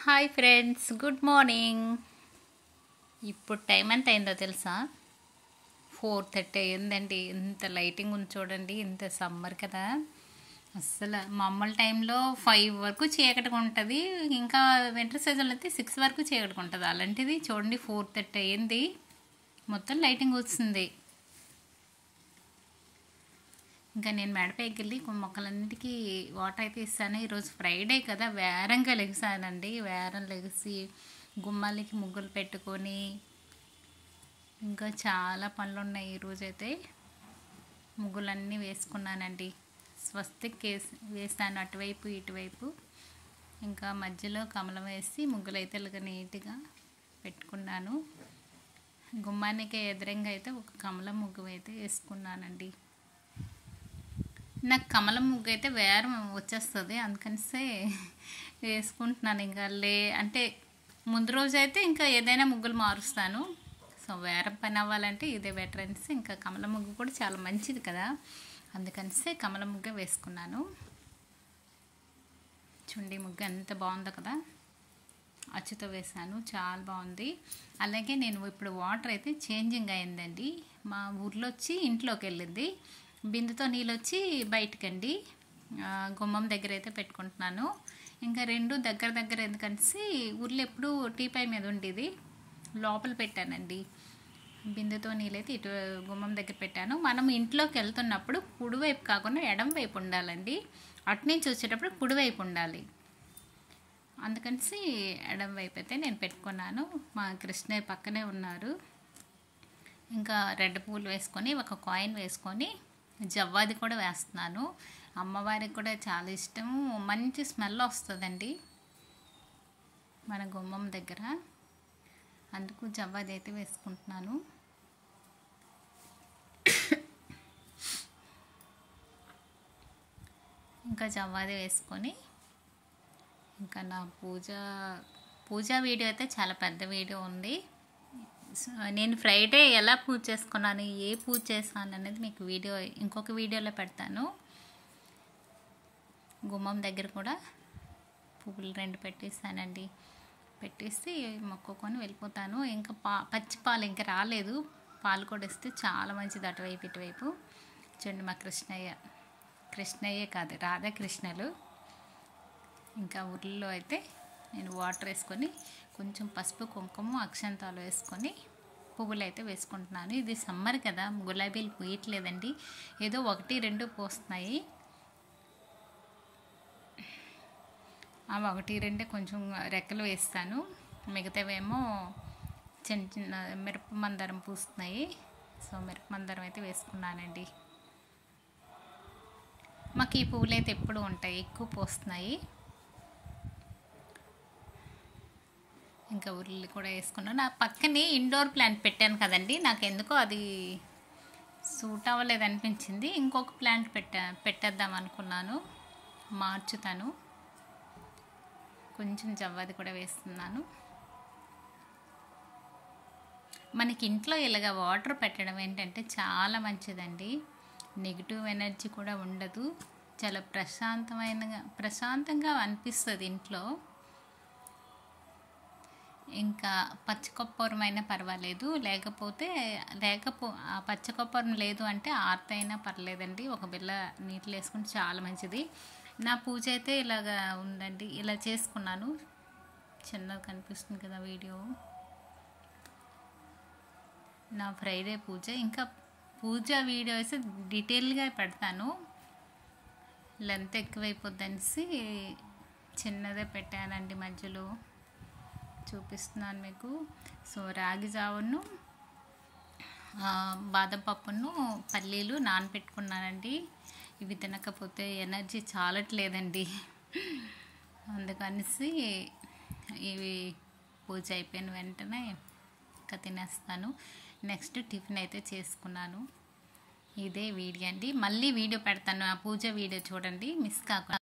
hi friends good morning ఇప్పుడు time ఎంత అయిందో తెలుసా ఫోర్ థర్టీ అయిందండి ఇంత లైటింగ్ ఉంది చూడండి ఇంత సమ్మర్ కదా అస్సలు మామూలు టైంలో ఫైవ్ వరకు చీకటిగా ఉంటుంది ఇంకా వింటర్ సీజన్లో అయితే సిక్స్ వరకు చీకటిగా ఉంటుంది అలాంటిది చూడండి ఫోర్ థర్టీ అయింది మొత్తం లైటింగ్ వస్తుంది ఇంకా నేను మేడపైకి వెళ్ళి కొన్ని మొక్కలన్నిటికీ వాటర్ అయితే ఇస్తాను ఈరోజు ఫ్రైడే కదా వేరంగా లెగిసానండి వేరం లెగిసి గుమ్మాలకి ముగ్గులు పెట్టుకొని ఇంకా చాలా పనులు ఉన్నాయి ఈరోజు అయితే ముగ్గులన్నీ వేసుకున్నానండి స్వస్తిక్ వేసి వేసాను అటువైపు ఇటువైపు ఇంకా మధ్యలో కమలం వేసి ముగ్గులు అయితే ఇలాగ నీట్గా పెట్టుకున్నాను గుమ్మానికి ఎదురంగా అయితే ఒక కమలం ముగ్గు అయితే వేసుకున్నానండి నాకు కమలం ముగ్గు అయితే వేరం వచ్చేస్తుంది అందుకనిసే వేసుకుంటున్నాను ఇంకా లే అంటే ముందు రోజు అయితే ఇంకా ఏదైనా ముగ్గులు మారుస్తాను సో వేరం పని అవ్వాలంటే ఇదే బెటర్ అనేసి ఇంకా కమల ముగ్గు కూడా చాలా మంచిది కదా అందుకనిసే కమల ముగ్గే వేసుకున్నాను చుండి ముగ్గు ఎంత బాగుందో కదా అచ్చుతో వేసాను చాలా బాగుంది అలాగే నేను ఇప్పుడు వాటర్ అయితే చేంజింగ్ అయిందండి మా ఊర్లో వచ్చి ఇంట్లోకి వెళ్ళింది బిందుతో నీళ్ళు వచ్చి బయటకండి గుమ్మం దగ్గర అయితే పెట్టుకుంటున్నాను ఇంకా రెండు దగ్గర దగ్గర ఎందుకనేసి ఊర్లో ఎప్పుడు టీపాయ్ మీద ఉండేది లోపల పెట్టానండి బిందెతో నీళ్ళైతే ఇటు గుమ్మం దగ్గర పెట్టాను మనం ఇంట్లోకి వెళ్తున్నప్పుడు కుడివైపు కాకుండా ఎడం వైపు ఉండాలండి అటు నుంచి వచ్చేటప్పుడు కుడివైపు ఉండాలి అందుకనేసి ఎడం వైపు అయితే నేను పెట్టుకున్నాను మా కృష్ణయ్య పక్కనే ఉన్నారు ఇంకా రెడ్ పూలు వేసుకొని ఒక కాయిన్ వేసుకొని జవ్వాది కూడా వేస్తున్నాను అమ్మవారికి కూడా చాలా ఇష్టము మంచి స్మెల్ వస్తుందండి మన గుమ్మం దగ్గర అందుకు జవ్వాది అయితే వేసుకుంటున్నాను ఇంకా జవ్వాది వేసుకొని ఇంకా నా పూజ పూజా వీడియో అయితే చాలా పెద్ద వీడియో ఉంది నేను ఫ్రైడే ఎలా పూజ చేసుకున్నాను ఏ పూజ చేశాను అనేది మీకు వీడియో ఇంకొక వీడియోలో పెడతాను గుమ్మం దగ్గర కూడా పువ్వులు రెండు పెట్టేస్తానండి పెట్టేసి మొక్కుకొని వెళ్ళిపోతాను ఇంకా పా పచ్చి పాలు ఇంకా రాలేదు పాలు కూడా ఇస్తే చాలా మంచిది అటువైపు ఇటువైపు చూడండి మా కృష్ణయ్య కృష్ణయ్య కాదు రాధాకృష్ణలు ఇంకా ఊర్లో అయితే నేను వాటర్ వేసుకొని కొంచెం పసుపు కుంకుమ అక్షంతాలు వేసుకొని పువ్వులు అయితే వేసుకుంటున్నాను ఇది సమ్మర్ కదా గులాబీలు పూయట్లేదండి ఏదో ఒకటి రెండు పోస్తున్నాయి అవి ఒకటి రెండే కొంచెం రెక్కలు వేస్తాను మిగతావేమో చిన్న చిన్న మిరప మందారం పూస్తున్నాయి సో మిరప మందారం అయితే వేసుకున్నానండి మాకు ఈ పువ్వులు అయితే ఎప్పుడు ఉంటాయి ఎక్కువ పోస్తున్నాయి ఇంకా ఉల్లి కూడా వేసుకున్నాను నా పక్కనే ఇండోర్ ప్లాంట్ పెట్టాను కదండి నాకు ఎందుకో అది సూట్ అవ్వలేదు అనిపించింది ఇంకొక ప్లాంట్ పెట్టా పెట్టేద్దాం అనుకున్నాను మార్చుతాను కొంచెం జవ్వాది కూడా వేస్తున్నాను మనకి ఇంట్లో ఇలాగ వాటర్ పెట్టడం ఏంటంటే చాలా మంచిదండి నెగిటివ్ ఎనర్జీ కూడా ఉండదు చాలా ప్రశాంతమైన ప్రశాంతంగా అనిపిస్తుంది ఇంట్లో ఇంకా పచ్చకొప్పరం అయినా పర్వాలేదు లేకపోతే లేకపో ఆ పచ్చకొప్పరం లేదు అంటే ఆర్త అయినా పర్లేదండి ఒక బిల్ల నీటిలో వేసుకుంటే చాలా మంచిది నా పూజ అయితే ఇలాగా ఉందండి ఇలా చేసుకున్నాను చిన్నది కనిపిస్తుంది కదా వీడియో నా ఫ్రైడే పూజ ఇంకా పూజ వీడియో అయితే డీటెయిల్గా పెడతాను లెంత్ ఎక్కువైపోద్దనేసి చిన్నదే పెట్టానండి మధ్యలో చూపిస్తున్నాను మీకు సో రాగి జావును బాదం పప్పును పల్లీలు నానపెట్టుకున్నానండి ఇవి తినకపోతే ఎనర్జీ చాలట్లేదండి అందుకనేసి ఇవి పూజ అయిపోయిన వెంటనే ఇంకా తినేస్తాను నెక్స్ట్ టిఫిన్ అయితే చేసుకున్నాను ఇదే వీడియో అండి మళ్ళీ వీడియో పెడతాను ఆ పూజ వీడియో చూడండి మిస్ కాకుండా